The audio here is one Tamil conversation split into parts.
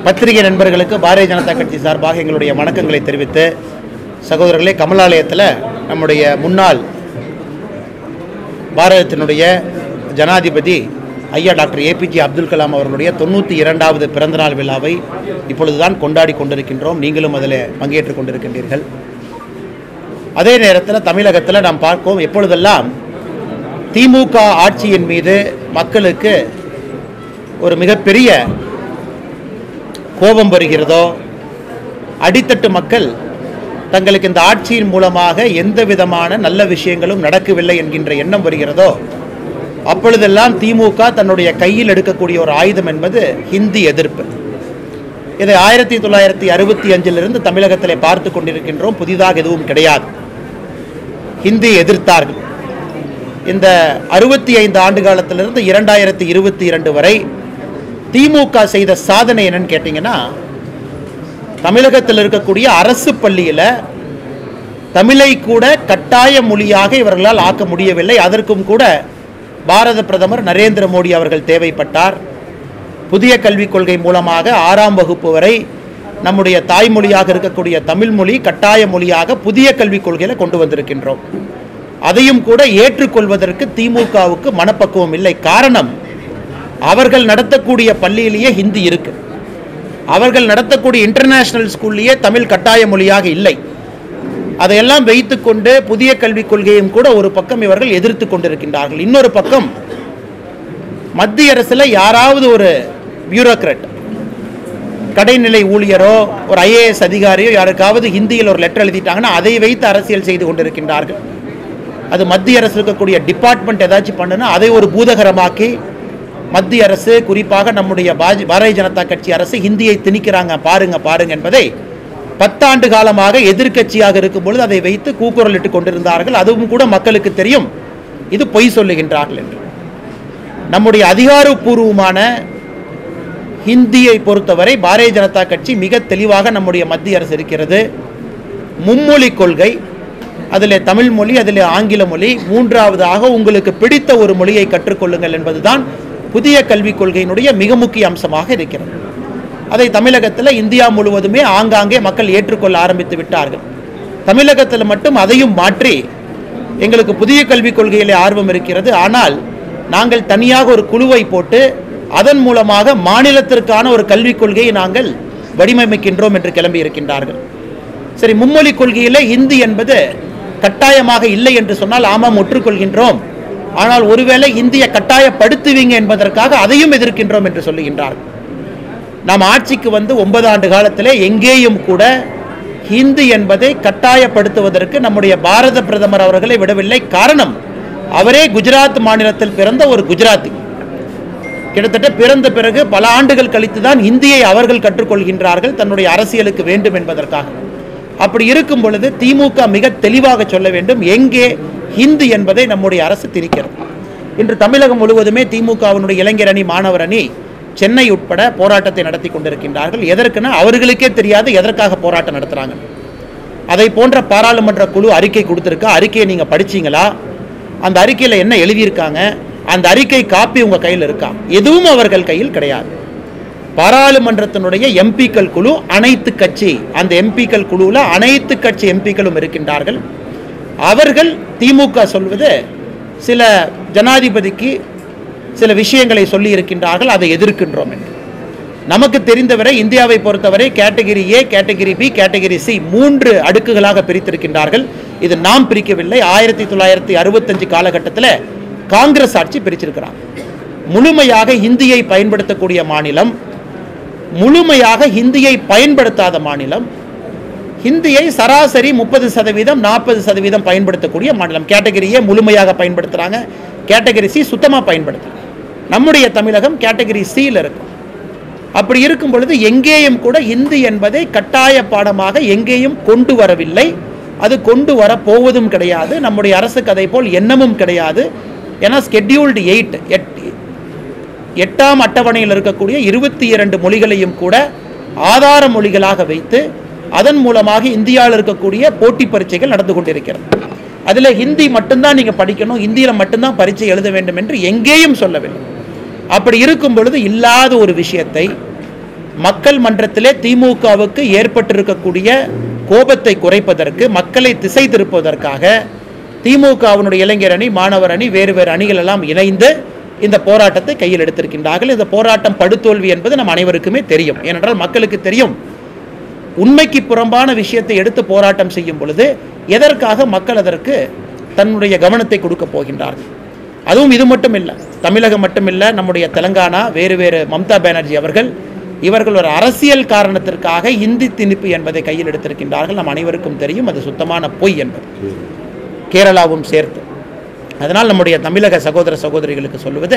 பத்திரிகை நண்பர்களுக்கு பாரதிய ஜனதா கட்சி சார்பாக எங்களுடைய வணக்கங்களை தெரிவித்து சகோதரர்களே கமலாலயத்தில் நம்முடைய முன்னாள் பாரதத்தினுடைய ஜனாதிபதி ஐயா டாக்டர் ஏபிஜே அப்துல் கலாம் அவர்களுடைய தொண்ணூற்றி இரண்டாவது பிறந்தநாள் விழாவை இப்பொழுதுதான் கொண்டாடி கொண்டிருக்கின்றோம் நீங்களும் அதில் பங்கேற்றுக் கொண்டிருக்கின்றீர்கள் அதே நேரத்தில் தமிழகத்தில் நாம் பார்ப்போம் எப்பொழுதெல்லாம் திமுக ஆட்சியின் மீது மக்களுக்கு ஒரு மிகப்பெரிய கோபம் வருகிறதோ அடித்தட்டு மக்கள் தங்களுக்கு இந்த ஆட்சியின் மூலமாக எந்த விதமான நல்ல விஷயங்களும் நடக்கவில்லை என்கின்ற எண்ணம் வருகிறதோ அப்பொழுதெல்லாம் திமுக தன்னுடைய கையில் எடுக்கக்கூடிய ஒரு ஆயுதம் என்பது ஹிந்தி எதிர்ப்பு இதை ஆயிரத்தி தொள்ளாயிரத்தி அறுபத்தி அஞ்சிலிருந்து தமிழகத்திலே பார்த்து கொண்டிருக்கின்றோம் புதிதாக எதுவும் கிடையாது ஹிந்தி எதிர்த்தார்கள் இந்த அறுபத்தி ஐந்து ஆண்டு காலத்திலிருந்து இரண்டாயிரத்தி இருபத்தி இரண்டு வரை திமுக செய்த சாதனை என்னன்னு கேட்டிங்கன்னா தமிழகத்தில் இருக்கக்கூடிய அரசு பள்ளியில் தமிழை கூட கட்டாய மொழியாக இவர்களால் ஆக்க முடியவில்லை அதற்கும் கூட பாரத பிரதமர் நரேந்திர மோடி அவர்கள் தேவைப்பட்டார் புதிய கல்விக் கொள்கை மூலமாக ஆறாம் வகுப்பு வரை நம்முடைய தாய்மொழியாக இருக்கக்கூடிய தமிழ் மொழி கட்டாய மொழியாக புதிய கல்விக் கொள்கையில் கொண்டு வந்திருக்கின்றோம் அதையும் கூட ஏற்றுக்கொள்வதற்கு திமுகவுக்கு மனப்பக்குவம் இல்லை காரணம் அவர்கள் நடத்தக்கூடிய பள்ளியிலேயே ஹிந்தி இருக்கு அவர்கள் நடத்தக்கூடிய இன்டர்நேஷனல் ஸ்கூல்லேயே தமிழ் கட்டாய மொழியாக இல்லை அதையெல்லாம் வைத்துக்கொண்டு புதிய கல்விக் கொள்கையும் கூட ஒரு பக்கம் இவர்கள் எதிர்த்து கொண்டிருக்கின்றார்கள் இன்னொரு பக்கம் மத்திய அரசில் யாராவது ஒரு பியூரோக்ராட் கடைநிலை ஊழியரோ ஒரு ஐஏஎஸ் அதிகாரியோ யாருக்காவது ஹிந்தியில் ஒரு லெட்டர் எழுதிட்டாங்கன்னா அதை வைத்து அரசியல் செய்து கொண்டிருக்கின்றார்கள் அது மத்திய அரசு இருக்கக்கூடிய டிபார்ட்மெண்ட் ஏதாச்சும் பண்ணுனா அதை ஒரு பூதகரமாக்கி மத்திய அரசு குறிப்பாக நம்முடைய பாஜ பாரதிய ஜனதா கட்சி அரசு ஹிந்தியை திணிக்கிறாங்க பாருங்க பாருங்க என்பதை பத்தாண்டு காலமாக எதிர்க்கட்சியாக இருக்கும் பொழுது அதை வைத்து கூக்குரலிட்டு கொண்டிருந்தார்கள் அதுவும் கூட மக்களுக்கு தெரியும் இது பொய் சொல்லுகின்றார்கள் என்று நம்முடைய அதிகாரப்பூர்வமான ஹிந்தியை பொறுத்தவரை பாரதிய ஜனதா கட்சி மிக தெளிவாக நம்முடைய மத்திய அரசு இருக்கிறது மும்மொழி கொள்கை அதில் தமிழ் மொழி அதில் ஆங்கில மொழி மூன்றாவதாக உங்களுக்கு பிடித்த ஒரு மொழியை கற்றுக்கொள்ளுங்கள் என்பதுதான் புதிய கல்விக் கொள்கையினுடைய மிக முக்கிய அம்சமாக இருக்கிறது அதை தமிழகத்தில் இந்தியா முழுவதுமே ஆங்காங்கே மக்கள் ஏற்றுக்கொள்ள ஆரம்பித்து விட்டார்கள் தமிழகத்தில் மட்டும் அதையும் மாற்றி எங்களுக்கு புதிய கல்விக் கொள்கையிலே ஆர்வம் இருக்கிறது ஆனால் நாங்கள் தனியாக ஒரு குழுவை போட்டு அதன் மூலமாக மாநிலத்திற்கான ஒரு கல்விக் கொள்கையை நாங்கள் வடிவமைக்கின்றோம் என்று கிளம்பி இருக்கின்றார்கள் சரி மும்மொழி கொள்கையிலே ஹிந்தி என்பது கட்டாயமாக இல்லை என்று சொன்னால் ஆமாம் ஒற்றுக்கொள்கின்றோம் ஆனால் ஒருவேளை இந்திய கட்டாயப்படுத்துவீங்க என்பதற்காக அதையும் எதிர்க்கின்றோம் என்று சொல்லுகின்றார்கள் நாம் ஆட்சிக்கு வந்து ஒன்பது ஆண்டு காலத்திலே எங்கேயும் கூட ஹிந்தி என்பதை கட்டாயப்படுத்துவதற்கு நம்முடைய பாரத பிரதமர் அவர்களை விடவில்லை காரணம் அவரே குஜராத் மாநிலத்தில் பிறந்த ஒரு குஜராத்தி கிட்டத்தட்ட பிறந்த பிறகு பல ஆண்டுகள் கழித்து தான் ஹிந்தியை அவர்கள் கற்றுக்கொள்கின்றார்கள் தன்னுடைய அரசியலுக்கு வேண்டும் என்பதற்காக அப்படி இருக்கும் பொழுது திமுக மிக தெளிவாக சொல்ல வேண்டும் எங்கே ஹிந்தி என்பதை நம்முடைய அரசு திணிக்கிறது இன்று தமிழகம் முழுவதுமே திமுகவினுடைய இளைஞர் அணி மாணவர் அணி சென்னை உட்பட போராட்டத்தை நடத்தி கொண்டிருக்கின்றார்கள் எதற்குன்னா அவர்களுக்கே தெரியாது எதற்காக போராட்டம் நடத்துகிறாங்க அதை போன்ற பாராளுமன்ற குழு அறிக்கை கொடுத்துருக்கா அறிக்கையை நீங்கள் படிச்சீங்களா அந்த அறிக்கையில் என்ன எழுதியிருக்காங்க அந்த அறிக்கை காப்பி உங்கள் கையில் இருக்கா எதுவும் அவர்கள் கையில் கிடையாது பாராளுமன்றத்தினுடைய எம்பிக்கள் குழு அனைத்து கட்சி அந்த எம்பிக்கள் குழுவில் அனைத்து கட்சி எம்பிக்களும் இருக்கின்றார்கள் அவர்கள் திமுக சொல்வது சில ஜனாதிபதிக்கு சில விஷயங்களை சொல்லி இருக்கின்றார்கள் அதை எதிர்க்கின்றோம் என்று நமக்கு தெரிந்தவரை இந்தியாவை பொறுத்தவரை category A category B category C மூன்று அடுக்குகளாக பிரித்திருக்கின்றார்கள் இது நாம் பிரிக்கவில்லை ஆயிரத்தி தொள்ளாயிரத்தி அறுபத்தஞ்சு காலகட்டத்தில் காங்கிரஸ் ஆட்சி பிரிச்சிருக்கிறாங்க முழுமையாக ஹிந்தியை பயன்படுத்தக்கூடிய மாநிலம் முழுமையாக ஹிந்தியை பயன்படுத்தாத மாநிலம் ஹிந்தியை சராசரி முப்பது சதவீதம் நாற்பது சதவீதம் பயன்படுத்தக்கூடிய மாநிலம் கேட்டகரியே முழுமையாக பயன்படுத்துகிறாங்க கேட்டகரி சி சுத்தமாக பயன்படுத்துகிறாங்க நம்முடைய தமிழகம் கேட்டகரி சியில் இருக்கும் அப்படி இருக்கும் பொழுது எங்கேயும் கூட ஹிந்தி என்பதை கட்டாய பாடமாக எங்கேயும் கொண்டு வரவில்லை அது கொண்டு வர போவதும் கிடையாது நம்முடைய அரசுக்கு அதை போல் எண்ணமும் கிடையாது ஏன்னா ஸ்கெட்யூல்டு எயிட் எட் எட்டாம் அட்டவணையில் இருக்கக்கூடிய இருபத்தி இரண்டு மொழிகளையும் கூட ஆதார மொழிகளாக வைத்து அதன் மூலமாக இந்தியாவில் இருக்கக்கூடிய போட்டி பரீட்சைகள் நடந்து கொண்டிருக்கிறது அதில் ஹிந்தி மட்டும்தான் நீங்கள் படிக்கணும் ஹிந்தியில் மட்டும்தான் பரீட்சை எழுத வேண்டும் என்று எங்கேயும் சொல்லவில்லை அப்படி இருக்கும் பொழுது இல்லாத ஒரு விஷயத்தை மக்கள் மன்றத்திலே திமுகவுக்கு ஏற்பட்டிருக்கக்கூடிய கோபத்தை குறைப்பதற்கு மக்களை திசை திருப்புவதற்காக திமுகவினுடைய இளைஞர் அணி மாணவர் அணி வேறு வேறு அணிகள் எல்லாம் இணைந்து இந்த போராட்டத்தை கையில் எடுத்திருக்கின்றார்கள் இந்த போராட்டம் படுதோல்வி என்பது நம் அனைவருக்குமே தெரியும் ஏனென்றால் மக்களுக்கு தெரியும் உண்மைக்கு புறம்பான விஷயத்தை எடுத்து போராட்டம் செய்யும் பொழுது எதற்காக மக்கள் அதற்கு தன்னுடைய கவனத்தை கொடுக்க போகின்றார்கள் அதுவும் இது மட்டும் இல்லை தமிழகம் மட்டும் இல்லை நம்முடைய தெலங்கானா வேறு வேறு மம்தா பானர்ஜி அவர்கள் இவர்கள் ஒரு அரசியல் காரணத்திற்காக இந்தி திணிப்பு என்பதை கையில் எடுத்திருக்கின்றார்கள் நம் அனைவருக்கும் தெரியும் அது சுத்தமான பொய் என்பது கேரளாவும் சேர்த்து அதனால் நம்முடைய தமிழக சகோதர சகோதரிகளுக்கு சொல்லுவது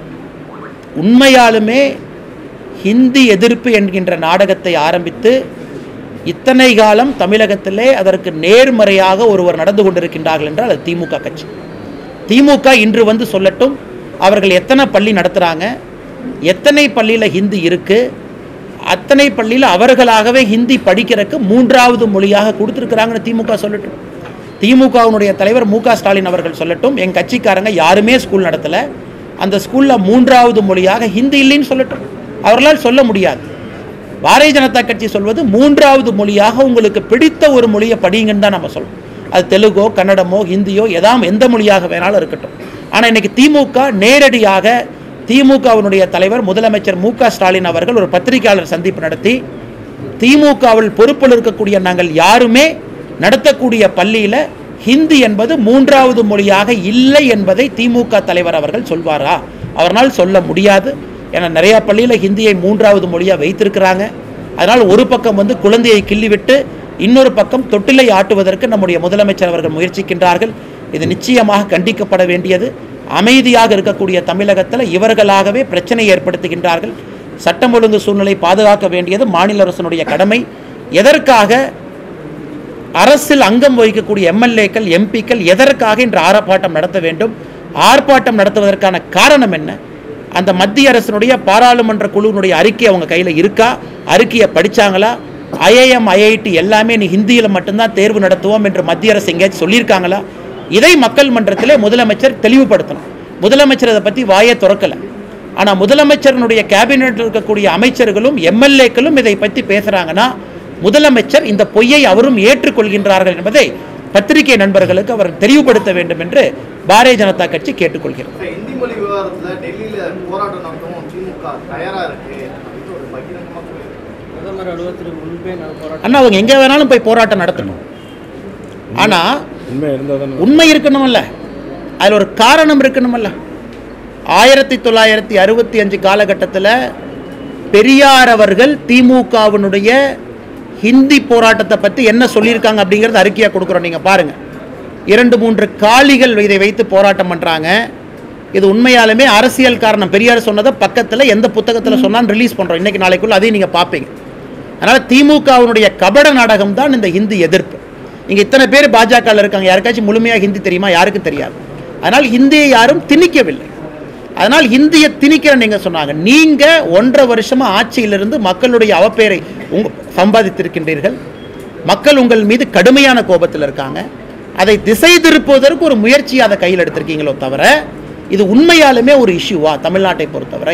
உண்மையாலுமே ஹிந்தி எதிர்ப்பு என்கின்ற நாடகத்தை ஆரம்பித்து இத்தனை காலம் தமிழகத்திலே அதற்கு நேர்மறையாக ஒருவர் நடந்து கொண்டிருக்கின்றார்கள் என்றால் அது திமுக கட்சி திமுக இன்று வந்து சொல்லட்டும் அவர்கள் எத்தனை பள்ளி நடத்துகிறாங்க எத்தனை பள்ளியில் ஹிந்தி இருக்குது அத்தனை பள்ளியில் அவர்களாகவே ஹிந்தி படிக்கிறதுக்கு மூன்றாவது மொழியாக கொடுத்துருக்குறாங்கன்னு திமுக சொல்லட்டும் திமுகவினுடைய தலைவர் மு க ஸ்டாலின் அவர்கள் சொல்லட்டும் என் கட்சிக்காரங்க யாருமே ஸ்கூல் நடத்தலை அந்த ஸ்கூலில் மூன்றாவது மொழியாக ஹிந்தி இல்லைன்னு சொல்லட்டும் அவர்களால் சொல்ல முடியாது பாரதிய ஜனதா கட்சி சொல்வது மூன்றாவது மொழியாக உங்களுக்கு பிடித்த ஒரு மொழியை படிங்கன்னு தான் நம்ம சொல்றோம் அது தெலுங்கோ கன்னடமோ ஹிந்தியோ எதாம் எந்த மொழியாக வேணாலும் இருக்கட்டும் ஆனால் இன்னைக்கு திமுக நேரடியாக திமுகவினுடைய தலைவர் முதலமைச்சர் மு க ஸ்டாலின் அவர்கள் ஒரு பத்திரிகையாளர் சந்திப்பு நடத்தி திமுகவில் பொறுப்பில் இருக்கக்கூடிய நாங்கள் யாருமே நடத்தக்கூடிய பள்ளியில் ஹிந்தி என்பது மூன்றாவது மொழியாக இல்லை என்பதை திமுக தலைவர் அவர்கள் சொல்வாரா அவரால் சொல்ல முடியாது ஏன்னா நிறைய பள்ளியில் ஹிந்தியை மூன்றாவது மொழியாக வைத்திருக்கிறாங்க அதனால் ஒரு பக்கம் வந்து குழந்தையை கிள்ளிவிட்டு இன்னொரு பக்கம் தொட்டிலை ஆட்டுவதற்கு நம்முடைய முதலமைச்சர் அவர்கள் முயற்சிக்கின்றார்கள் இது நிச்சயமாக கண்டிக்கப்பட வேண்டியது அமைதியாக இருக்கக்கூடிய தமிழகத்தில் இவர்களாகவே பிரச்சனை ஏற்படுத்துகின்றார்கள் சட்டம் ஒழுங்கு சூழ்நிலை பாதுகாக்க வேண்டியது மாநில அரசினுடைய கடமை எதற்காக அரசில் அங்கம் வகிக்கக்கூடிய எம்எல்ஏக்கள் எம்பிக்கள் எதற்காக இன்று ஆர்ப்பாட்டம் நடத்த வேண்டும் ஆர்ப்பாட்டம் நடத்துவதற்கான காரணம் என்ன அந்த மத்திய அரசினுடைய பாராளுமன்ற குழுவினுடைய அறிக்கை அவங்க கையில் இருக்கா அறிக்கையை படிச்சாங்களா ஐஏஎம் ஐஐடி எல்லாமே நீ ஹிந்தியில் மட்டும்தான் தேர்வு நடத்துவோம் என்று மத்திய அரசு எங்கேயாச்சும் சொல்லியிருக்காங்களா இதை மக்கள் மன்றத்திலே முதலமைச்சர் தெளிவுபடுத்தணும் முதலமைச்சர் அதை பற்றி வாயை திறக்கலை ஆனால் முதலமைச்சரனுடைய கேபினெட்டில் இருக்கக்கூடிய அமைச்சர்களும் எம்எல்ஏக்களும் இதை பற்றி பேசுகிறாங்கன்னா முதலமைச்சர் இந்த பொய்யை அவரும் ஏற்றுக்கொள்கின்றார்கள் என்பதை பத்திரிகை நண்பர்களுக்கு அவர் தெளிவுபடுத்த வேண்டும் என்று பாரதிய ஜனதா கட்சி கேட்டுக்கொள்கிறது இப்ப இந்தி மொழி விவகாரத்துல டெல்லியில போராட்டம் நடத்தவும் திமுக தயாரா இருக்கு அப்படின்னு ஒரு பகிரங்கமா சொல்லியிருக்கு. பிரதமர் அலுவலகத்திற்கு முன்பே நான் போராட்டம் அண்ணா அவங்க எங்கே வேணாலும் போய் போராட்டம் நடத்தணும் ஆனால் உண்மை இருந்தால் தானே உண்மை இருக்கணுமல்ல அதில் ஒரு காரணம் இருக்கணுமல்ல ஆயிரத்தி தொள்ளாயிரத்தி அறுபத்தி அஞ்சு காலகட்டத்தில் பெரியார் அவர்கள் திமுகவினுடைய ஹிந்தி போராட்டத்தை பற்றி என்ன சொல்லியிருக்காங்க அப்படிங்கிறது அறிக்கையாக கொடுக்குறோம் நீங்கள் பாருங்கள் இரண்டு மூன்று காளிகள் இதை வைத்து போராட்டம் பண்ணுறாங்க இது உண்மையாலுமே அரசியல் காரணம் பெரியார் சொன்னதை பக்கத்தில் எந்த புத்தகத்தில் சொன்னான்னு ரிலீஸ் பண்ணுறோம் இன்றைக்கி நாளைக்குள்ள அதையும் நீங்கள் பார்ப்பீங்க அதனால் திமுகவினுடைய கபட நாடகம் தான் இந்த ஹிந்தி எதிர்ப்பு இங்கே இத்தனை பேர் பாஜகவில் இருக்காங்க யாருக்காச்சும் முழுமையாக ஹிந்தி தெரியுமா யாருக்கும் தெரியாது அதனால் ஹிந்தியை யாரும் திணிக்கவில்லை அதனால் ஹிந்தியை திணிக்கிற நீங்கள் சொன்னாங்க நீங்கள் ஒன்றரை வருஷமாக ஆட்சியிலிருந்து மக்களுடைய அவப்பெயரை உங்க சம்பாதித்திருக்கின்றீர்கள் மக்கள் உங்கள் மீது கடுமையான கோபத்தில் இருக்காங்க அதை திசை திருப்புவதற்கு ஒரு முயற்சியை அதை கையில் எடுத்திருக்கீங்களோ தவிர இது உண்மையாலுமே ஒரு இஷ்யூவா தமிழ்நாட்டை பொறுத்தவரை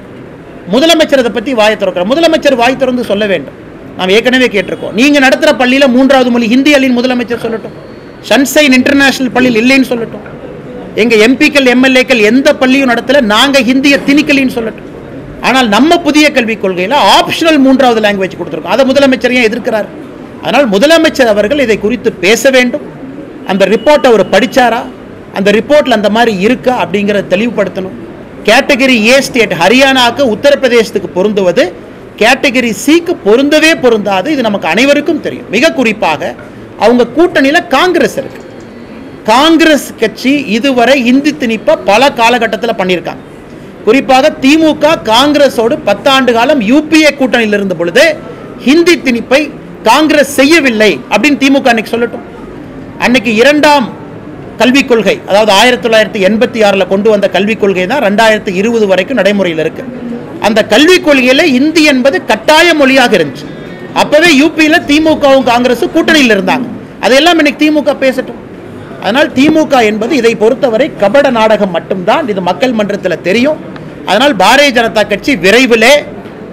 முதலமைச்சர் அதை பற்றி வாயை திறக்கிறார் முதலமைச்சர் வாய் திறந்து சொல்ல வேண்டும் நாம் ஏற்கனவே கேட்டிருக்கோம் நீங்கள் நடத்துகிற பள்ளியில் மூன்றாவது மொழி ஹிந்தி அலின்னு முதலமைச்சர் சொல்லட்டும் சன்சைன் இன்டர்நேஷனல் பள்ளியில் இல்லைன்னு சொல்லட்டும் எங்கள் எம்பிக்கள் எம்எல்ஏக்கள் எந்த பள்ளியும் நடத்தல நாங்கள் ஹிந்தியை திணிக்கலின்னு சொல்லட்டும் ஆனால் நம்ம புதிய கல்விக் கொள்கையில் ஆப்ஷனல் மூன்றாவது லாங்குவேஜ் கொடுத்துருக்கோம் அதை முதலமைச்சர் ஏன் எதிர்க்கிறார் அதனால் முதலமைச்சர் அவர்கள் இதை குறித்து பேச வேண்டும் அந்த ரிப்போர்ட்டை அவர் படிச்சாரா அந்த ரிப்போர்ட்டில் அந்த மாதிரி இருக்கா அப்படிங்கிறத தெளிவுபடுத்தணும் கேட்டகரி ஏ ஸ்டேட் ஹரியானாவுக்கு உத்தரப்பிரதேசத்துக்கு பொருந்துவது கேட்டகரி சிக்கு பொருந்தவே பொருந்தாது இது நமக்கு அனைவருக்கும் தெரியும் மிக குறிப்பாக அவங்க கூட்டணியில் காங்கிரஸ் இருக்கு காங்கிரஸ் கட்சி இதுவரை இந்தி திணிப்பை பல காலகட்டத்தில் பண்ணியிருக்காங்க குறிப்பாக திமுக காங்கிரஸோடு பத்தாண்டு காலம் யூபிஏ கூட்டணியில் இருந்த பொழுது ஹிந்தி திணிப்பை காங்கிரஸ் செய்யவில்லை அப்படின்னு திமுக அன்னைக்கு சொல்லட்டும் அன்னைக்கு இரண்டாம் கல்விக் கொள்கை அதாவது ஆயிரத்தி தொள்ளாயிரத்தி எண்பத்தி ஆறில் கொண்டு வந்த கல்விக் கொள்கை தான் ரெண்டாயிரத்தி இருபது வரைக்கும் நடைமுறையில் இருக்கு அந்த கல்விக் கொள்கையில் இந்தி என்பது கட்டாய மொழியாக இருந்துச்சு அப்பவே யூபியில் திமுகவும் காங்கிரஸும் கூட்டணியில் இருந்தாங்க அதையெல்லாம் இன்னைக்கு திமுக பேசட்டும் அதனால் திமுக என்பது இதை பொறுத்தவரை கபட நாடகம் மட்டும்தான் இது மக்கள் மன்றத்தில் தெரியும் அதனால் பாரதிய ஜனதா கட்சி விரைவிலே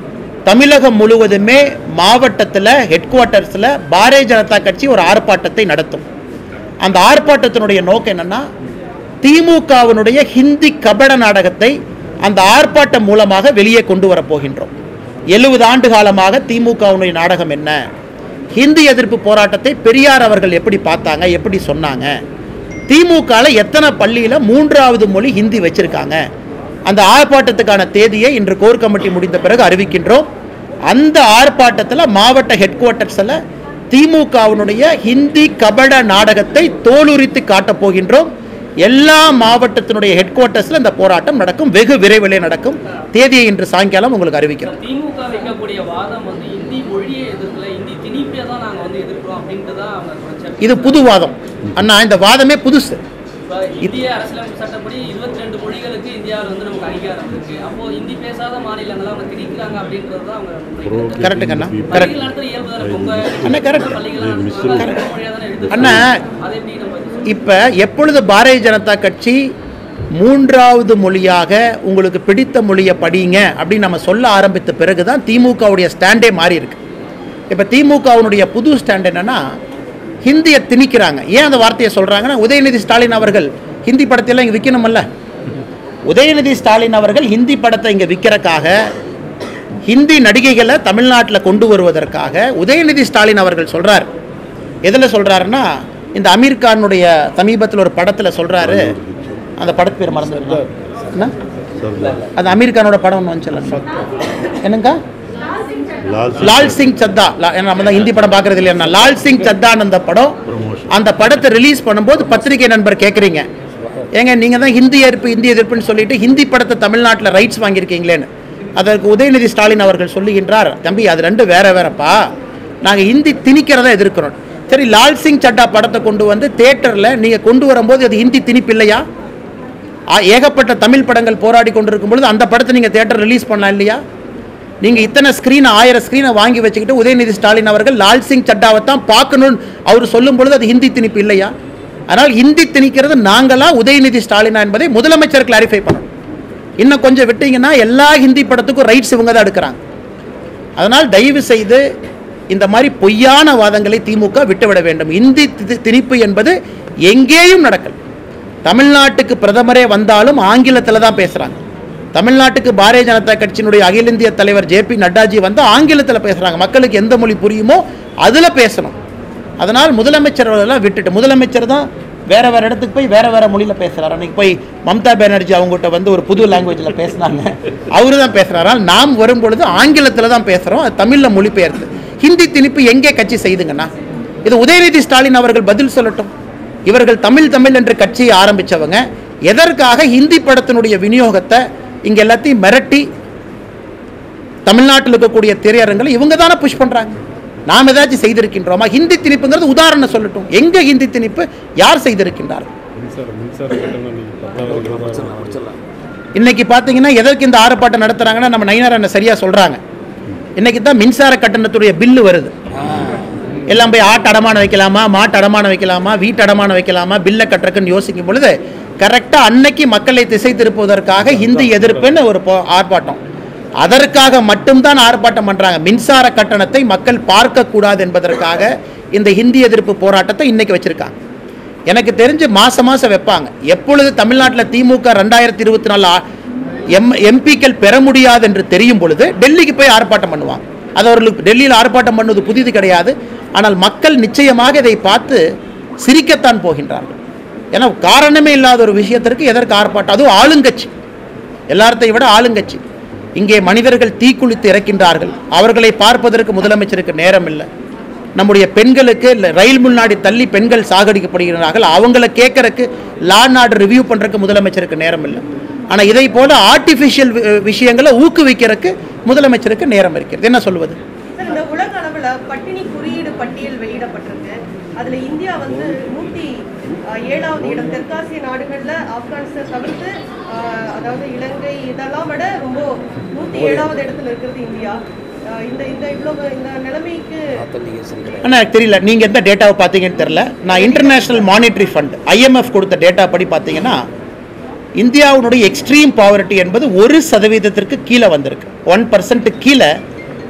தமிழகம் முழுவதுமே மாவட்டத்தில் ஹெட் குவார்ட்டர்ஸில் பாரதிய ஜனதா கட்சி ஒரு ஆர்ப்பாட்டத்தை நடத்தும் அந்த ஆர்ப்பாட்டத்தினுடைய நோக்கம் என்னன்னா திமுகவினுடைய ஹிந்தி கபட நாடகத்தை அந்த ஆர்ப்பாட்டம் மூலமாக வெளியே கொண்டு வரப் போகின்றோம் எழுபது ஆண்டு காலமாக திமுகவினுடைய நாடகம் என்ன ஹிந்தி எதிர்ப்பு போராட்டத்தை பெரியார் அவர்கள் எப்படி பார்த்தாங்க எப்படி சொன்னாங்க திமுகவில் எத்தனை பள்ளியில் மூன்றாவது மொழி ஹிந்தி வச்சிருக்காங்க அந்த ஆர்ப்பாட்டத்துக்கான தேதியை இன்று கோர் கமிட்டி முடிந்த பிறகு அறிவிக்கின்றோம் அந்த ஆர்ப்பாட்டத்தில் மாவட்ட ஹெட் குவார்ட்டர்ஸில் திமுகவினுடைய ஹிந்தி கபட நாடகத்தை தோலுரித்து காட்டப் போகின்றோம் எல்லா மாவட்டத்தினுடைய ஹெட் குவார்ட்டர்ஸில் இந்த போராட்டம் நடக்கும் வெகு விரைவிலே நடக்கும் தேதியை இன்று சாயங்காலம் உங்களுக்கு அறிவிக்கிறோம் திமுக வைக்கக்கூடிய வாதம் வந்து இந்தி மொழியை எதிர்க்கல இந்தி திணிப்பை தான் நாங்க வந்து எதிர்க்கிறோம் அப்படின்ட்டு தான் அவங்க தொடர்ச்சியா இது புது வாதம் அண்ணா இந்த வாதமே புதுசு இப்ப இந்திய அரசியலமைப்பு சட்டப்படி இருபத்தி ரெண்டு மொழிகளுக்கு இந்தியாவில் வந்து நமக்கு அங்கீகாரம் இருக்கு அப்போ இந்தி பேசாத மாநிலங்களை அவங்க திணிக்கிறாங்க அப்படின்றது தான் அவங்க முன்வைக்கிறது. கரெக்டுங்க அண்ணா கரெக்ட் பள்ளிகள் நடத்துற இயல்பு தானே உங்க அண்ணா, correct. பள்ளிகள் நடத்துறாங்க அது மொழியா தானே எடுத்து அண்ணா. அதை எப்படி நம்ம இது இப்போ எப்பொழுது பாரதிய ஜனதா கட்சி மூன்றாவது மொழியாக உங்களுக்கு பிடித்த மொழியை படிங்க அப்படின்னு நம்ம சொல்ல ஆரம்பித்த பிறகு தான் திமுகவுடைய ஸ்டாண்டே மாறி இருக்கு இப்போ திமுகவினுடைய புது ஸ்டாண்ட் என்னன்னா ஹிந்தியை திணிக்கிறாங்க ஏன் அந்த வார்த்தையை சொல்கிறாங்கன்னா உதயநிதி ஸ்டாலின் அவர்கள் ஹிந்தி படத்தையெல்லாம் இங்கே விற்கணுமல்ல உதயநிதி ஸ்டாலின் அவர்கள் ஹிந்தி படத்தை இங்கே விற்கிறக்காக ஹிந்தி நடிகைகளை தமிழ்நாட்டில் கொண்டு வருவதற்காக உதயநிதி ஸ்டாலின் அவர்கள் சொல்றார் எதில் சொல்றாருன்னா இந்த அமீர் கானுடைய சமீபத்தில் ஒரு படத்தில் சொல்றாரு அந்த படத்து பேர் மறந்து என்ன அது அமீர் கானோட படம் ஒன்று வந்துச்சுல்ல என்னங்கா லால் சிங் சத்தா லா- ஏன்னா நம்ம தான் ஹிந்தி படம் பார்க்கறது இல்லையா லால் சிங் சத்தான்னு அந்த படம் அந்த படத்தை ரிலீஸ் பண்ணும்போது பத்திரிகை நண்பர் கேட்குறீங்க ஏங்க நீங்கள் தான் ஹிந்தி எதிர்ப்பு ஹிந்தி எதிர்ப்புன்னு சொல்லிட்டு ஹிந்தி படத்தை தமிழ்நாட்டில் ரைட்ஸ் வாங்கியிருக்கீங்களேன்னு அதற்கு உதயநிதி ஸ்டாலின் அவர்கள் சொல்லுகின்றார் தம்பி அது ரெண்டு வேற வேறப்பா நாங்கள் ஹிந்தி திணிக்கிறத எதிர்க்கிறோம் சரி லால் சிங் சட்டா படத்தை கொண்டு வந்து தேட்டரில் நீங்கள் கொண்டு வரும்போது அது ஹிந்தி திணிப்பு இல்லையா ஆ, ஏகப்பட்ட தமிழ் படங்கள் போராடி கொண்டிருக்கும் பொழுது அந்த படத்தை நீங்கள் தேட்டர் ரிலீஸ் பண்ணலாம் இல்லையா நீங்கள் இத்தனை ஸ்க்ரீன் ஆயிரம் ஸ்க்ரீனை வாங்கி வச்சுக்கிட்டு உதயநிதி ஸ்டாலின் அவர்கள் லால் சிங் சட்டாவை தான் பார்க்கணும்னு அவர் சொல்லும் பொழுது அது ஹிந்தி திணிப்பு இல்லையா அதனால் ஹிந்தி திணிக்கிறது நாங்களா உதயநிதி ஸ்டாலினா என்பதை முதலமைச்சர் கிளாரிஃபை பண்ணணும் இன்னும் கொஞ்சம் விட்டீங்கன்னா எல்லா ஹிந்தி படத்துக்கும் ரைட்ஸ் இவங்க தான் எடுக்கிறாங்க அதனால் தயவு செய்து இந்த மாதிரி பொய்யான வாதங்களை திமுக விட்டுவிட வேண்டும் இந்தி தி- திணிப்பு என்பது எங்கேயும் நடக்கல தமிழ்நாட்டுக்கு பிரதமரே வந்தாலும் ஆங்கிலத்தில் தான் பேசுகிறாங்க தமிழ்நாட்டுக்கு பாரதிய ஜனதா கட்சியினுடைய அகில இந்திய தலைவர் ஜே பி நட்டாஜி வந்து ஆங்கிலத்தில் பேசுகிறாங்க மக்களுக்கு எந்த மொழி புரியுமோ அதில் பேசணும் அதனால் முதலமைச்சர் அவர்களெல்லாம் விட்டுட்டு முதலமைச்சர் தான் வேற வேற இடத்துக்கு போய் வேற வேற மொழியில் பேசுகிறார் அன்னைக்கு போய் மம்தா பானர்ஜி அவங்ககிட்ட வந்து ஒரு புது லாங்குவேஜில் பேசினாங்க அவரு தான் பேசுகிறாரு நாம் வரும்பொழுது ஆங்கிலத்தில் தான் பேசுகிறோம் அது தமிழில் மொழிபெயர்த்து ஹிந்தி திணிப்பு எங்கே கட்சி செய்துங்கண்ணா இது உதயநிதி ஸ்டாலின் அவர்கள் பதில் சொல்லட்டும் இவர்கள் தமிழ் தமிழ் என்று கட்சியை ஆரம்பிச்சவங்க எதற்காக ஹிந்தி படத்தினுடைய விநியோகத்தை இங்க எல்லாத்தையும் மிரட்டி தமிழ்நாட்டில் இருக்கக்கூடிய திரையரங்களை இவங்க தானே புஷ் பண்றாங்க நாம் ஏதாச்சும் செய்திருக்கின்றோமா ஹிந்தி திணிப்புங்கிறது உதாரணம் சொல்லட்டும் எங்க ஹிந்தி திணிப்பு யார் செய்திருக்கின்றார் மின்சார மின்சார கட்டணம் நீங்கள் பத்தாவது இன்னைக்கு பார்த்தீங்கன்னா எதற்கு இந்த ஆர்ப்பாட்டம் நடத்துறாங்கன்னா நம்ம நயினார் அண்ணன் சரியா சொல்றாங்க இன்னைக்கு தான் மின்சார கட்டணத்துடைய பில்லு வருது எல்லாம் போய் ஆட்டு அடமானம் வைக்கலாமா மாட்டு அடமானம் வைக்கலாமா வீட்டு அடமானம் வைக்கலாமா பில்லை கட்டுறக்குன்னு யோசிக்கும் பொழுது கரெக்டாக அன்னைக்கு மக்களை திசை திருப்புவதற்காக ஹிந்தி எதிர்ப்புன்னு ஒரு போ- ஆர்ப்பாட்டம் அதற்காக மட்டும்தான் ஆர்ப்பாட்டம் பண்றாங்க மின்சார கட்டணத்தை மக்கள் பார்க்கக்கூடாது என்பதற்காக இந்த ஹிந்தி எதிர்ப்பு போராட்டத்தை இன்னைக்கு வச்சிருக்காங்க எனக்கு தெரிஞ்சு மாசம் மாசம் வைப்பாங்க எப்பொழுது தமிழ்நாட்டில் திமுக ரெண்டாயிரத்தி இருபத்தி நாலு எம் எம்பிக்கள் பெற முடியாது என்று தெரியும் பொழுது டெல்லிக்கு போய் ஆர்ப்பாட்டம் பண்ணுவாங்க அது அவர்களுக்கு டெல்லியில் ஆர்ப்பாட்டம் பண்ணுவது புதிது கிடையாது ஆனால் மக்கள் நிச்சயமாக இதை பார்த்து சிரிக்கத்தான் போகின்றார்கள் ஏன்னா காரணமே இல்லாத ஒரு விஷயத்திற்கு எதற்கு ஆர்ப்பாட்டம் அதுவும் ஆளுங்கட்சி எல்லாத்தையும் விட ஆளுங்கட்சி இங்கே மனிதர்கள் தீக்குளித்து இறக்கின்றார்கள் அவர்களை பார்ப்பதற்கு முதலமைச்சருக்கு நேரம் இல்லை நம்முடைய பெண்களுக்கு இல்ல, ரயில் முன்னாடி தள்ளி பெண்கள் சாகடிக்கப்படுகிறார்கள் அவங்கள கேட்கறக்கு லா நாடு ரிவ்யூ பண்ணுறதுக்கு முதலமைச்சருக்கு நேரம் இல்லை ஆனால் இதை போல ஆர்டிஃபிஷியல் விஷயங்களை ஊக்குவிக்கிறதுக்கு முதலமைச்சருக்கு நேரம் இருக்கிறது என்ன சொல்வது சார் இந்த உலக அளவுல பட்டினி குறியீடு பட்டியல் வெளியிடப்பட்டிருக்கு அதுல இந்தியா வந்து நூத்தி அஹ், ஏழாவது இடம் தெற்காசிய நாடுகள்ல ஆப்கானிஸ்தான் தவிர்த்து அஹ், அதாவது இலங்கை இதெல்லாம் விட ரொம்ப நூத்தி ஏழாவது இடத்துல இருக்கிறது இந்தியா அஹ், இந்த இந்த இவ்வளவு இந்த நிலைமைக்கு ஆனால் எனக்கு தெரியல நீங்கள் எந்த டேட்டாவை பார்த்தீங்கன்னு தெரியல நான் இன்டர்நேஷனல் மானிட்டரி ஃபண்ட் ஐஎம்எஃப் கொடுத்த டேட்டா படி பார்த்தீங்கன்னா இந்தியாவுடைய எக்ஸ்ட்ரீம் பாவர்ட்டி என்பது ஒரு சதவீதத்திற்கு கீழே வந்திருக்கு ஒன் பர்சன்ட் கீழே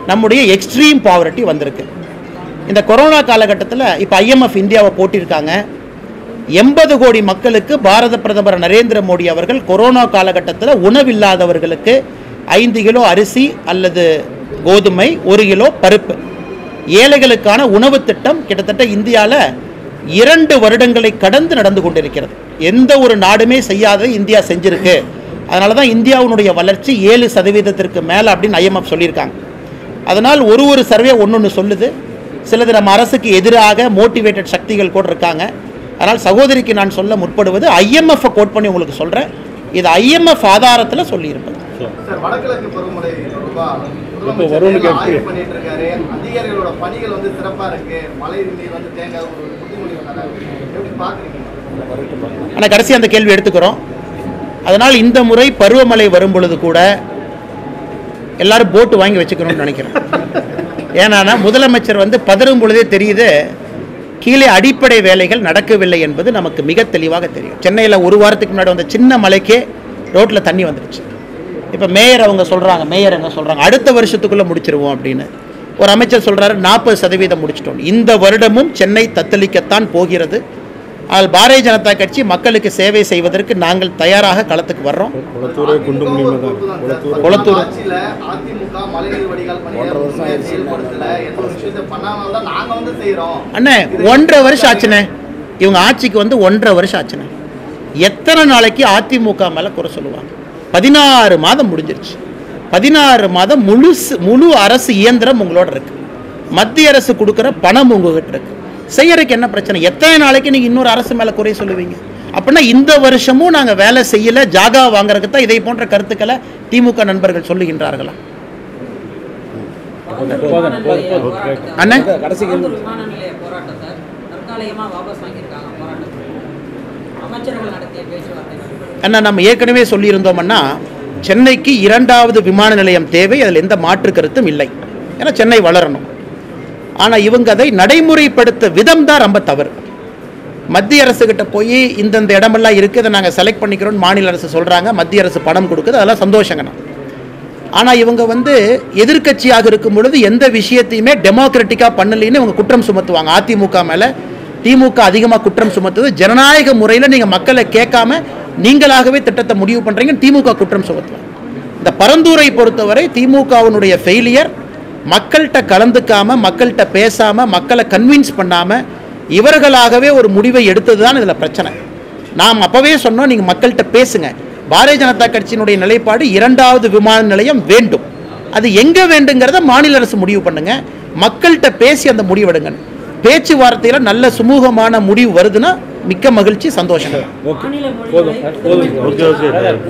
நம்முடைய எக்ஸ்ட்ரீம் பாவர்ட்டி வந்திருக்கு இந்த கொரோனா காலகட்டத்தில் இப்போ ஐஎம்எஃப் இந்தியாவை போட்டிருக்காங்க எண்பது கோடி மக்களுக்கு பாரத பிரதமர் நரேந்திர மோடி அவர்கள் கொரோனா காலகட்டத்தில் உணவில்லாதவர்களுக்கு ஐந்து கிலோ அரிசி அல்லது கோதுமை ஒரு கிலோ பருப்பு ஏழைகளுக்கான உணவு திட்டம் கிட்டத்தட்ட இந்தியாவில் இரண்டு வருடங்களை கடந்து நடந்து கொண்டிருக்கிறது எந்த ஒரு நாடுமே செய்யாததை இந்தியா செஞ்சிருக்கு அதனால தான் இந்தியாவினுடைய வளர்ச்சி ஏழு சதவீதத்திற்கு மேலே அப்படின்னு ஐஎம்எஃப் சொல்லியிருக்காங்க அதனால் ஒரு ஒரு சர்வே ஒன்று சொல்லுது சிலது நம்ம அரசுக்கு எதிராக மோட்டிவேட்டட் சக்திகள் கூட இருக்காங்க அதனால் சகோதரிக்கு நான் சொல்ல முற்படுவது ஐஎம்எஃப் கோட் பண்ணி உங்களுக்கு சொல்கிறேன் இது ஐஎம்எஃப் ஆதாரத்தில் சொல்லியிருப்பது சார் வடகிழக்கு பருவமழை தொடர்பா இப்போ வரும்னு முதலமைச்சர் கேட்டு- ஆய்வு பண்ணிட்டு இருக்காரு அதிகாரிகளோட பணிகள் வந்து சிறப்பா இருக்கு மழை நீர் வந்து தேங்காய் ஒரு புத்திமொழி வந்தாரு எப்படி பாக்குறீங்க ஆனால் கடைசி அந்த கேள்வி எடுத்துக்கிறோம் அதனால் இந்த முறை பருவமழை வரும் பொழுது கூட எல்லாரும் போட்டு வாங்கி வச்சுக்கணும்னு நினைக்கிறேன் ஏன்னா முதலமைச்சர் வந்து பதறும் பொழுதே தெரியுது கீழே அடிப்படை வேலைகள் நடக்கவில்லை என்பது நமக்கு மிக தெளிவாக தெரியும் சென்னையில் ஒரு வாரத்துக்கு முன்னாடி வந்த சின்ன மலைக்கே ரோட்டில் தண்ணி வந்துடுச்சு இப்போ மேயர் அவங்க சொல்கிறாங்க மேயர் அவங்க சொல்கிறாங்க அடுத்த வருஷத்துக்குள்ளே முடிச்சிருவோம் அப்படின்னு ஒரு அமைச்சர் சொல்கிறாரு நாற்பது சதவீதம் முடிச்சிட்டோம் இந்த வருடமும் சென்னை தத்தளிக்கத்தான் போகிறது ஆனால் பாரதிய ஜனதா கட்சி மக்களுக்கு சேவை செய்வதற்கு நாங்கள் தயாராக களத்துக்கு வர்றோம் குளத்தூரே குண்டு முடியுமா தான் குளத்தூர் குளத்தூர். ஆட்சியில அதிமுக மழைநீர் வடிகால் பணியை முழுமையா செயல்படுத்தல எந்த ஒரு விஷயத்தை பண்ணாம தான் நாங்க வந்து செய்யறோம் அண்ணே ஒன்றரை வருஷம் ஆச்சுண்ணே இவங்க ஆட்சிக்கு வந்து ஒன்றரை வருஷம் ஆச்சுண்ணே எத்தனை நாளைக்கு அதிமுக மேலே குறை சொல்லுவாங்க பதினாறு மாதம் முடிஞ்சிருச்சு பதினாறு மாதம் முழு முழு அரசு இயந்திரம் உங்களோட இருக்கு மத்திய அரசு கொடுக்குற பணம் உங்ககிட்ட இருக்கு செய்யறதுக்கு என்ன பிரச்சனை எத்தனை நாளைக்கு நீங்கள் இன்னொரு அரசு மேலே குறை சொல்லுவீங்க அப்படின்னா இந்த வருஷமும் நாங்கள் வேலை செய்யல ஜாகா வாங்குறதுக்கு தான் இதை போன்ற கருத்துக்களை திமுக நண்பர்கள் சொல்லுகின்றார்களா அண்ணே கடைசி விமான நிலைய போராட்டத்தை தற்காலிகமாக வாபஸ் வாங்கியிருக்காங்க போராட்டத்தை அமைச்சர்கள் நடத்திய பேச்சுவார்த்தை அண்ணா நம்ம ஏற்கனவே சொல்லியிருந்தோம்னா சென்னைக்கு இரண்டாவது விமான நிலையம் தேவை அதில் எந்த மாற்று கருத்தும் இல்லை ஏன்னா சென்னை வளரணும் ஆனால் இவங்க அதை நடைமுறைப்படுத்த விதம் தான் ரொம்ப தவறு மத்திய அரசுகிட்ட போய் இந்தந்த இடமெல்லாம் இருக்குது இதை நாங்கள் செலக்ட் பண்ணிக்கிறோம்னு மாநில அரசு சொல்கிறாங்க மத்திய அரசு பணம் கொடுக்குது அதெல்லாம் சந்தோஷங்கண்ணா ஆனால் இவங்க வந்து எதிர்க்கட்சியாக இருக்கும் பொழுது எந்த விஷயத்தையுமே டெமோக்ராட்டிக்காக பண்ணலைன்னு இவங்க குற்றம் சுமத்துவாங்க அதிமுக மேலே திமுக அதிகமாக குற்றம் சுமத்துது ஜனநாயக முறையில் நீங்கள் மக்களை கேட்காம நீங்களாகவே திட்டத்தை முடிவு பண்ணுறீங்க திமுக குற்றம் சுமத்துவாங்க இந்த பரந்தூரை பொறுத்தவரை திமுகவினுடைய ஃபெயிலியர் மக்கள்கிட்ட கலந்துக்காம மக்கள்கிட்ட பேசாம மக்களை கன்வின்ஸ் பண்ணாம இவர்களாகவே ஒரு முடிவை எடுத்தது தான் இதில் பிரச்சனை நாம் அப்போவே சொன்னோம் நீங்கள் மக்கள்கிட்ட பேசுங்க பாரதிய ஜனதா கட்சியினுடைய நிலைப்பாடு இரண்டாவது விமான நிலையம் வேண்டும் அது எங்கே வேண்டுங்கிறத மாநில அரசு முடிவு பண்ணுங்க மக்கள்கிட்ட பேசி அந்த முடிவெடுங்க பேச்சுவார்த்தையில் நல்ல சுமூகமான முடிவு வருதுன்னா மிக்க மகிழ்ச்சி சந்தோஷம் மாநில போதும் மொழிகளை போதும் ஓகே ஓகே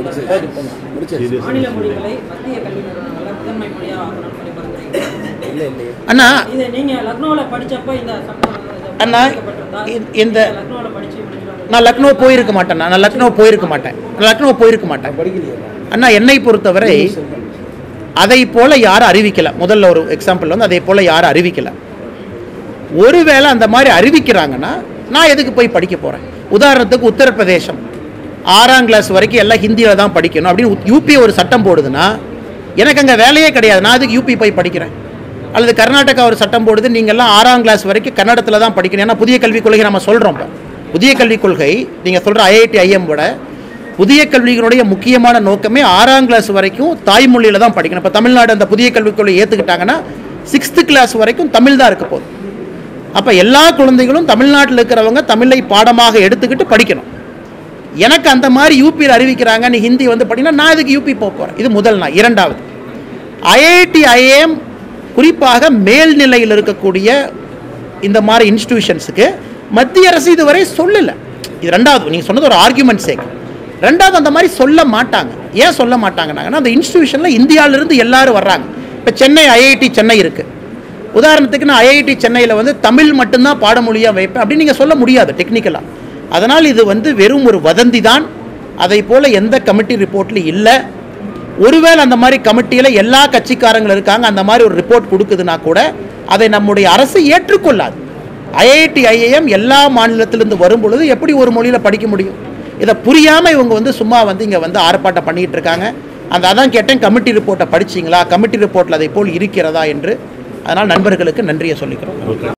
மாநில மொழிகளை மத்திய கல்வி நிறுவனங்களில் முதன்மை மொழியாக ஆக்கணும்னு சொல்லி பரிந்துரைக்கிறீங்க அண்ணா இது நீங்க லக்னோல படிச்சப்ப இந்த சட்டம் அண்ணா, படிக்கப்பட்டிருந்தா, இந்த- இந்த லக்னோல படிச்சு முடிச்சுட்டு நான் லக்னோ போயிருக்க மாட்டேன் நான் லக்னோ போயிருக்க மாட்டேன் நான் லக்னோ போயிருக்க மாட்டேன் அண்ணா என்னை பொறுத்தவரை அதை போல யாரும் அறிவிக்கல முதல்ல ஒரு எக்ஸாம்பிள் வந்து அதை போல யாரும் அறிவிக்கல ஒருவேளை அந்த மாதிரி அறிவிக்கிறாங்கன்னா நான் எதுக்கு போய் படிக்க போறேன் உதாரணத்துக்கு உத்தரப்பிரதேசம் ஆறாம் கிளாஸ் வரைக்கும் எல்லாம் ஹிந்தியில் தான் படிக்கணும் அப்படின்னு யூபி ஒரு சட்டம் போடுதுன்னா எனக்கு அங்கே வேலையே கிடையாது நான் அதுக்கு யூபி போய் படிக்கிறேன் அல்லது கர்நாடகா ஒரு சட்டம் போடுது நீங்கள்லாம் ஆறாம் கிளாஸ் வரைக்கும் கன்னடத்தில் தான் படிக்கணும் ஏன்னா புதிய கல்விக் கொள்கை நம்ம சொல்கிறோம் இப்போ புதிய கல்விக் கொள்கை நீங்கள் சொல்கிற ஐஐடி ஐஎம் விட புதிய கல்வியினுடைய முக்கியமான நோக்கமே ஆறாம் கிளாஸ் வரைக்கும் தாய்மொழியில் தான் படிக்கணும் இப்போ தமிழ்நாடு அந்த புதிய கல்விக் கொள்கை ஏற்றுக்கிட்டாங்கன்னா சிக்ஸ்த்து கிளாஸ் வரைக்கும் தமிழ் தான் இருக்க போகுது அப்போ எல்லா குழந்தைகளும் தமிழ்நாட்டில் இருக்கிறவங்க தமிழை பாடமாக எடுத்துக்கிட்டு படிக்கணும் எனக்கு அந்த மாதிரி யூபியில் அறிவிக்கிறாங்க நீ ஹிந்தி வந்து படினா நான் இதுக்கு யூபி போக போகிறேன் இது முதல் நாள் இரண்டாவது ஐஐடி ஐஏஎம் குறிப்பாக மேல்நிலையில் இருக்கக்கூடிய இந்த மாதிரி இன்ஸ்டிடியூஷன்ஸுக்கு மத்திய அரசு இதுவரை சொல்லலை இது ரெண்டாவது நீங்கள் சொன்னது ஒரு ஆர்குமெண்ட் சேக் ரெண்டாவது அந்த மாதிரி சொல்ல மாட்டாங்க ஏன் சொல்ல மாட்டாங்கன்னாங்கன்னா அந்த இன்ஸ்டிடியூஷனில் இந்தியாவிலிருந்து எல்லாரும் வர்றாங்க இப்போ சென்னை ஐஐடி சென்னை இருக்குது உதாரணத்துக்கு நான் ஐஐடி சென்னையில் வந்து தமிழ் மட்டும்தான் பாடமொழியாக வைப்பேன் அப்படின்னு நீங்கள் சொல்ல முடியாது டெக்னிக்கலாக அதனால் இது வந்து வெறும் ஒரு வதந்தி தான் அதை போல் எந்த கமிட்டி ரிப்போர்ட்லையும் இல்லை ஒருவேளை அந்த மாதிரி கமிட்டியில் எல்லா கட்சிக்காரங்களும் இருக்காங்க அந்த மாதிரி ஒரு ரிப்போர்ட் கொடுக்குதுன்னா கூட அதை நம்முடைய அரசு ஏற்றுக்கொள்ளாது ஐஐடி ஐஏஎம் எல்லா மாநிலத்திலிருந்து வரும் பொழுது எப்படி ஒரு மொழியில் படிக்க முடியும் இதை புரியாமல் இவங்க வந்து சும்மா வந்து இங்கே வந்து ஆர்ப்பாட்டம் பண்ணிகிட்டு இருக்காங்க அந்த அதான் கேட்டேன் கமிட்டி ரிப்போர்ட்டை படிச்சீங்களா கமிட்டி ரிப்போர்ட்டில் அதை போல் இருக்கிறதா என்று அதனால் நண்பர்களுக்கு நன்றியை சொல்லிக்கிறோம் ஓகே